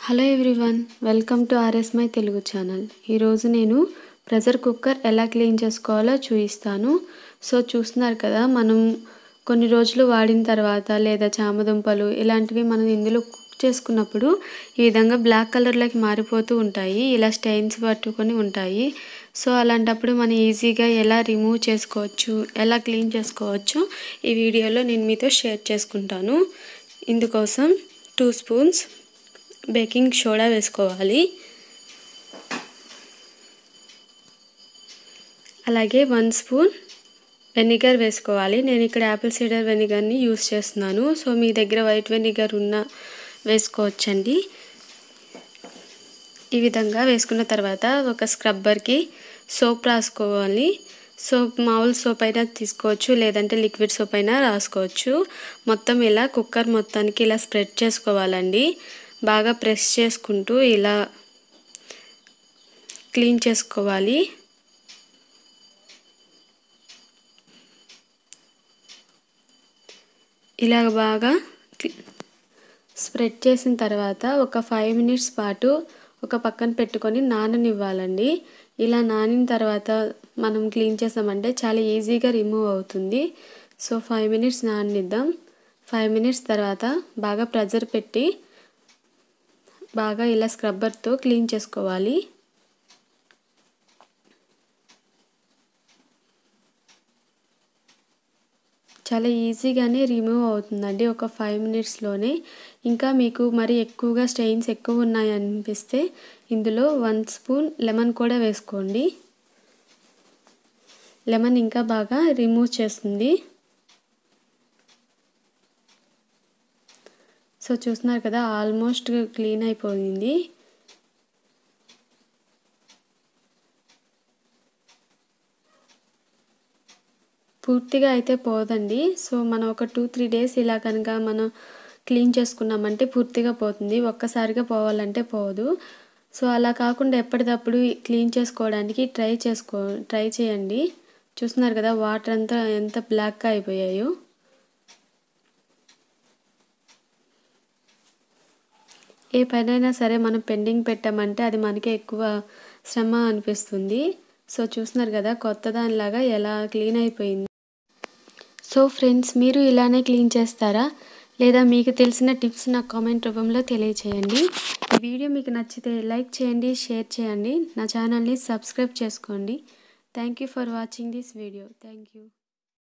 hello everyone welcome to RS my Telugu channel ఈరోజు నేను pressure cooker ఎలా క్లీన్ చేసుకోవాలో చూపిస్తాను సో చూస్తున్నారు కదా మనం కొన్ని రోజులు వాడిన తర్వాత లేదా చామదుంపలు ఇలాంటివి మనం ఇందులో కుక్ చేసుకున్నప్పుడు ఈ విధంగా బ్లాక్ కలర్లోకి మారిపోతూ ఉంటాయి ఇలా స్టెయిన్స్ పట్టుకొని ఉంటాయి సో అలాంటప్పుడు మనం ఈజీగా ఎలా రిమూవ్ చేసుకోవచ్చు ఎలా క్లీన్ చేసుకోవచ్చు ఈ వీడియోలో నేను మీతో షేర్ చేసుకుంటాను ఇందుకోసం టూ స్పూన్స్ బేకింగ్ సోడా వేసుకోవాలి అలాగే వన్ స్పూన్ వెనిగర్ వేసుకోవాలి నేను ఇక్కడ యాపిల్ సీడర్ వెనిగర్ని యూస్ చేస్తున్నాను సో మీ దగ్గర వైట్ వెనిగర్ ఉన్న వేసుకోవచ్చండి ఈ విధంగా వేసుకున్న తర్వాత ఒక స్క్రబ్బర్కి సోప్ రాసుకోవాలి సోప్ మామూలు సోప్ అయినా తీసుకోవచ్చు లేదంటే లిక్విడ్ సోప్ అయినా రాసుకోవచ్చు మొత్తం ఇలా కుక్కర్ మొత్తానికి ఇలా స్ప్రెడ్ చేసుకోవాలండి బాగా ప్రెస్ చేసుకుంటూ ఇలా క్లీన్ చేసుకోవాలి ఇలా బాగా స్ప్రెడ్ చేసిన తర్వాత ఒక ఫైవ్ మినిట్స్ పాటు ఒక పక్కన పెట్టుకొని నాననివ్వాలండి ఇలా నానిన తర్వాత మనం క్లీన్ చేసామంటే చాలా ఈజీగా రిమూవ్ అవుతుంది సో ఫైవ్ మినిట్స్ నాననిద్దాం ఫైవ్ మినిట్స్ తర్వాత బాగా ప్రెజర్ పెట్టి బాగా ఇలా స్క్రబ్బర్తో క్లీన్ చేసుకోవాలి చాలా ఈజీగానే రిమూవ్ అవుతుందండి ఒక ఫైవ్ మినిట్స్లోనే ఇంకా మీకు మరి ఎక్కువగా స్టెయిన్స్ ఎక్కువ ఉన్నాయి అనిపిస్తే ఇందులో వన్ స్పూన్ లెమన్ కూడా వేసుకోండి లెమన్ ఇంకా బాగా రిమూవ్ చేస్తుంది సో చూస్తున్నారు కదా ఆల్మోస్ట్ క్లీన్ అయిపోయింది పూర్తిగా అయితే పోదండి సో మనం ఒక టూ త్రీ డేస్ ఇలా కనుక మనం క్లీన్ చేసుకున్నామంటే పూర్తిగా పోతుంది ఒక్కసారిగా పోవాలంటే పోదు సో అలా కాకుండా ఎప్పటికప్పుడు క్లీన్ చేసుకోవడానికి ట్రై చేసుకో ట్రై చేయండి చూస్తున్నారు కదా వాటర్ అంతా ఎంత బ్లాక్గా అయిపోయాయో ఏ పనైనా సరే మనం పెండింగ్ పెట్టామంటే అది మనకి ఎక్కువ శ్రమ అనిపిస్తుంది సో చూస్తున్నారు కదా కొత్త దానిలాగా ఎలా క్లీన్ అయిపోయింది సో ఫ్రెండ్స్ మీరు ఇలానే క్లీన్ చేస్తారా లేదా మీకు తెలిసిన టిప్స్ నాకు కామెంట్ రూపంలో తెలియచేయండి ఈ వీడియో మీకు నచ్చితే లైక్ చేయండి షేర్ చేయండి నా ఛానల్ని సబ్స్క్రైబ్ చేసుకోండి thank you for watching this video thank you